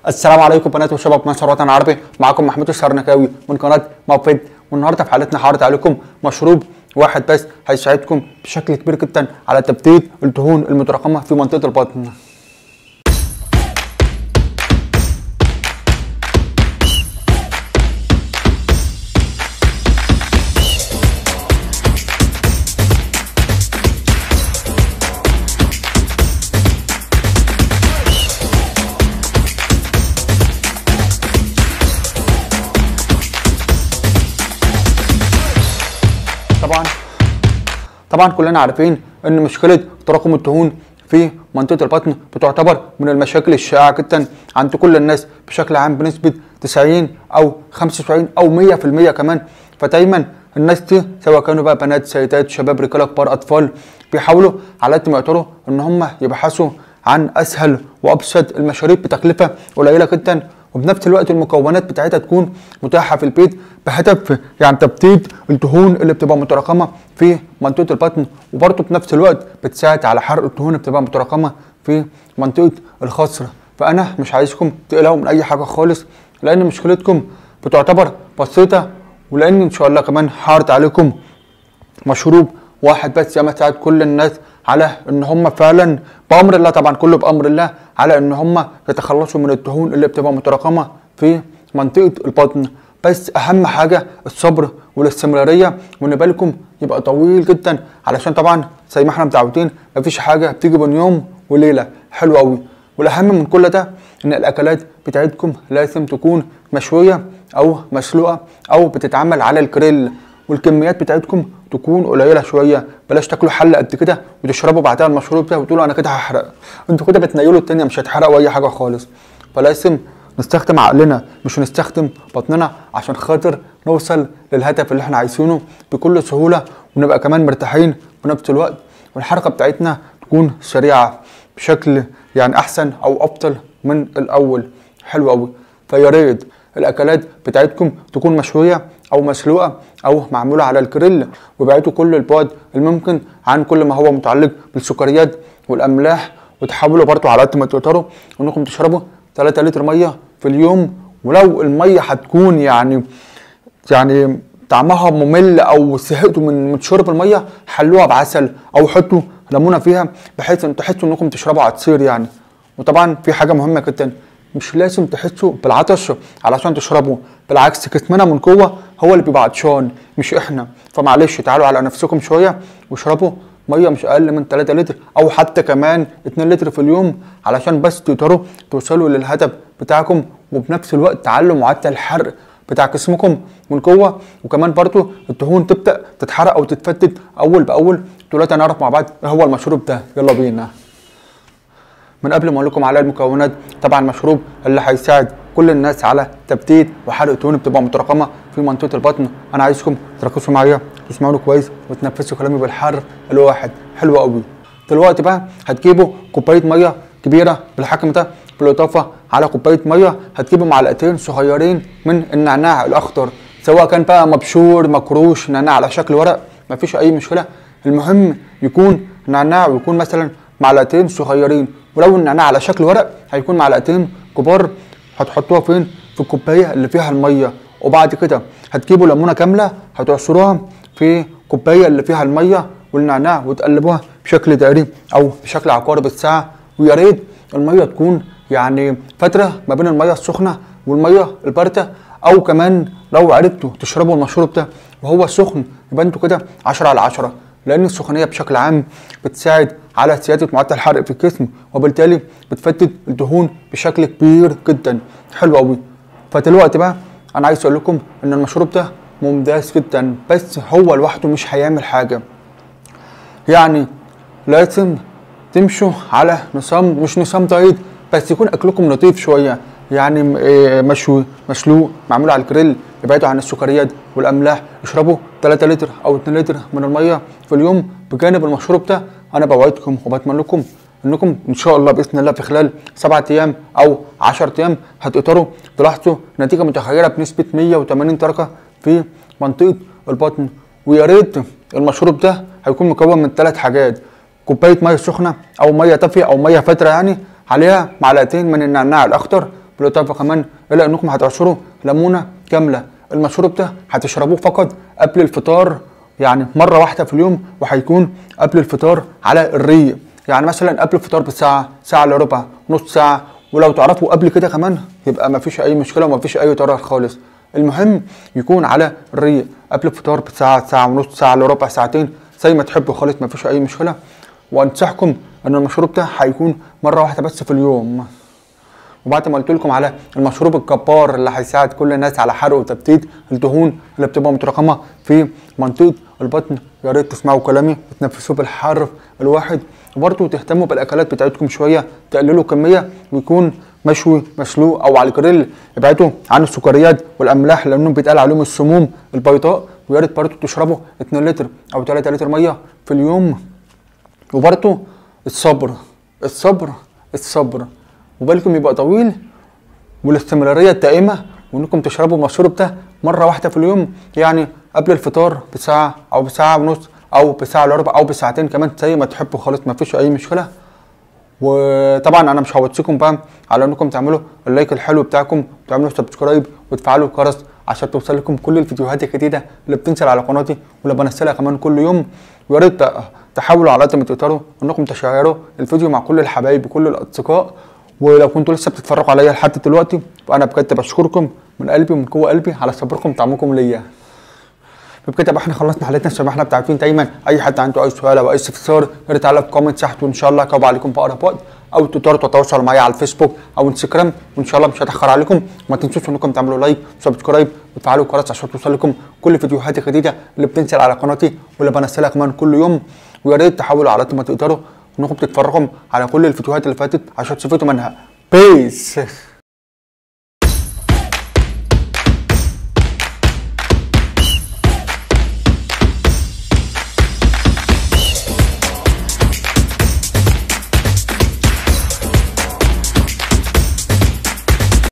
السلام عليكم بنات وشباب مصر وطن عربي معاكم محمود السرنكاوي من قناه موفد والنهارده في حلقتنا هعرض عليكم مشروب واحد بس هيساعدكم بشكل كبير جدا على تبديد الدهون المتراكمه في منطقه البطن طبعا طبعا كلنا عارفين ان مشكله تراكم الدهون في منطقه البطن بتعتبر من المشاكل الشائعه جدا عند كل الناس بشكل عام بنسبه 90 او 95 او 100% كمان فدايما الناس دي سواء كانوا بقى بنات سيدات شباب رجاله كبار اطفال بيحاولوا على قد ما يقدروا ان هم يبحثوا عن اسهل وابسط المشاريب بتكلفه قليله جدا وبنفس الوقت المكونات بتاعتها تكون متاحه في البيت بهدف يعني تبديد الدهون اللي بتبقى متراكمه في منطقه البطن وبرضه في نفس الوقت بتساعد على حرق الدهون اللي بتبقى متراكمه في منطقه الخصر فانا مش عايزكم تقلقوا من اي حاجه خالص لان مشكلتكم بتعتبر بسيطه ولان ان شاء الله كمان هعرض عليكم مشروب واحد بس يا تساعد كل الناس على ان هم فعلا بامر الله طبعا كله بامر الله على ان هم يتخلصوا من الدهون اللي بتبقى متراكمه في منطقه البطن بس اهم حاجه الصبر والاستمراريه وان بالكم يبقى طويل جدا علشان طبعا زي ما احنا متعودين مفيش حاجه بتيجي بين يوم وليله حلو قوي والاهم من كل ده ان الاكلات بتاعتكم لازم تكون مشويه او مسلوقه او بتتعمل على الكريل والكميات بتاعتكم تكون قليله شويه بلاش تاكلوا حله قد كده وتشربوا بعدها المشروب ده وتقولوا انا كده هحرق انتوا كده بتنيلوا التانية مش هتحرقوا اي حاجه خالص فلازم نستخدم عقلنا مش نستخدم بطننا عشان خاطر نوصل للهدف اللي احنا عايزينه بكل سهوله ونبقى كمان مرتاحين في نفس الوقت والحركه بتاعتنا تكون سريعه بشكل يعني احسن او افضل من الاول حلو قوي فيا ريت الاكلات بتاعتكم تكون مشويه او مسلوقه او معموله على الكريل وابعدوا كل البعد الممكن عن كل ما هو متعلق بالسكريات والاملاح وتحاولوا برضو على قد ما تقدروا انكم تشربوا 3 لتر ميه في اليوم ولو الميه هتكون يعني يعني طعمها ممل او زهقتوا من من شرب الميه حلوها بعسل او حطوا ليمونه فيها بحيث ان تحسوا انكم تشربوا عصير يعني وطبعا في حاجه مهمه جدا مش لازم تحسوا بالعطش علشان تشربوا بالعكس جسمنا من جوه هو اللي بيبقى عطشان مش احنا فمعلش تعالوا على نفسكم شويه واشربوا ميه مش اقل من 3 لتر او حتى كمان 2 لتر في اليوم علشان بس تقدروا توصلوا للهدف بتاعكم وبنفس الوقت تعلوا معدل الحرق بتاع جسمكم من جوه وكمان برضو الدهون تبدا تتحرق او تتفتت اول باول دلوقتي هنعرف مع بعض ايه هو المشروب ده يلا بينا من قبل ما اقول لكم على المكونات طبعا مشروب اللي هيساعد كل الناس على تبديد وحرق الدهون بتبقى متراكمه في منطقه البطن انا عايزكم تركزوا معايا تسمعوني كويس وتنفذوا كلامي بالحر الواحد حلو قوي دلوقتي بقى هتجيبوا كوبايه ميه كبيره بالحجم ده بالاضافه على كوبايه ميه هتجيبوا معلقتين صغيرين من النعناع الاخضر سواء كان بقى مبشور مكروش نعناع على شكل ورق مفيش اي مشكله المهم يكون نعناع ويكون مثلا معلقتين صغيرين ولو النعناع على شكل ورق هيكون معلقتين كبار هتحطوها فين في الكوبايه اللي فيها الميه وبعد كده هتجيبوا ليمونه كامله هتعصروها في الكوبايه اللي فيها الميه والنعناع وتقلبوها بشكل دائري او بشكل عقارب الساعه ويا ريت الميه تكون يعني فتره ما بين الميه السخنه والميه البارده او كمان لو عرفتوا تشربوا المشروب ده وهو سخن يبقى انتوا كده 10 على 10 لان السخونيه بشكل عام بتساعد على زياده معدل الحرق في الجسم وبالتالي بتفتت الدهون بشكل كبير جدا حلو قوي فدلوقتي بقى انا عايز اقول لكم ان المشروب ده ممتاز جدا بس هو لوحده مش هيعمل حاجه يعني لازم تمشوا على نظام مش نظام دايت بس يكون اكلكم لطيف شويه يعني مشوي مسلوق معمول على الجريل ابعدوا عن السكريات والاملاح اشربوا 3 لتر او 2 لتر من الميه في اليوم بجانب المشروب ده انا بوعدكم وبتمنى لكم انكم ان شاء الله باذن الله في خلال 7 ايام او 10 ايام هتقدروا تلاحظوا نتيجه متغيره بنسبه 180 درجه في منطقه البطن ويا ريت المشروب ده هيكون مكون من ثلاث حاجات كوبايه ميه سخنه او ميه دافيه او ميه فتره يعني عليها معلقتين من النعناع الاخضر بالاضافه كمان الى انكم هتعصروا ليمونه كامله المشروب ده هتشربوه فقط قبل الفطار يعني مره واحده في اليوم وهيكون قبل الفطار على الريق يعني مثلا قبل الفطار بساعه ساعه الا ربع نص ساعه ولو تعرفوا قبل كده كمان يبقى مفيش اي مشكله ومفيش اي ضرر خالص المهم يكون على الريق قبل الفطار بساعه ساعه ونص ساعه الا ربع ساعتين زي ما تحبوا خالص مفيش اي مشكله وانصحكم ان المشروب ده هيكون مره واحده بس في اليوم وبعد ما قلت لكم على المشروب الجبار اللي هيساعد كل الناس على حرق وتبتيت الدهون اللي بتبقى متراكمه في منطقه البطن يا ريت تسمعوا كلامي وتنفسوه بالحرف الواحد وبرضه تهتموا بالاكلات بتاعتكم شويه تقللوا كميه ويكون مشوي مسلوق او على الجريل ابعدوا عن السكريات والاملاح لانهم بيتقال عليهم السموم البيضاء ويا ريت برضه تشربوا 2 لتر او 3 لتر ميه في اليوم وبرضه الصبر الصبر الصبر وبالكم يبقى طويل والاستمراريه الدائمه وانكم تشربوا المشروب ده مره واحده في اليوم يعني قبل الفطار بساعه او بساعه ونص او بساعه الا ربع او بساعتين كمان زي ما تحبوا خالص ما فيش اي مشكله وطبعا انا مش هوصيكم بقى على انكم تعملوا اللايك الحلو بتاعكم وتعملوا سبسكرايب وتفعلوا الجرس عشان توصل لكم كل الفيديوهات الجديده اللي بتنزل على قناتي واللي بنزلها كمان كل يوم ويا ريت تحاولوا على قد ما تقدروا انكم تشيروا الفيديو مع كل الحبايب وكل الاصدقاء ولو كنتوا لسه بتتفرجوا عليا لحد دلوقتي فانا بجد بشكركم من قلبي ومن جوه قلبي على صبركم وتعاملكم ليا بكده بقى احنا خلصنا حلقتنا الشباب احنا عارفين دايما اي حد عنده اي سؤال او اي استفسار يا ريت تعالى في كومنت تحت وان شاء الله اجاوب عليكم في اقرب وقت او تقدروا تتواصلوا معايا على الفيسبوك او انستجرام وان شاء الله مش هتاخر عليكم وما تنسوش انكم تعملوا لايك وسبسكرايب وتفعلوا الجرس عشان توصل لكم كل الفيديوهات الجديده اللي بتنزل على قناتي واللي بنزلها كمان كل يوم ويا ريت تحاولوا على قد ما تقدروا انكم تتفرجوا على كل الفيديوهات اللي فاتت عشان تستفيدوا منها بيس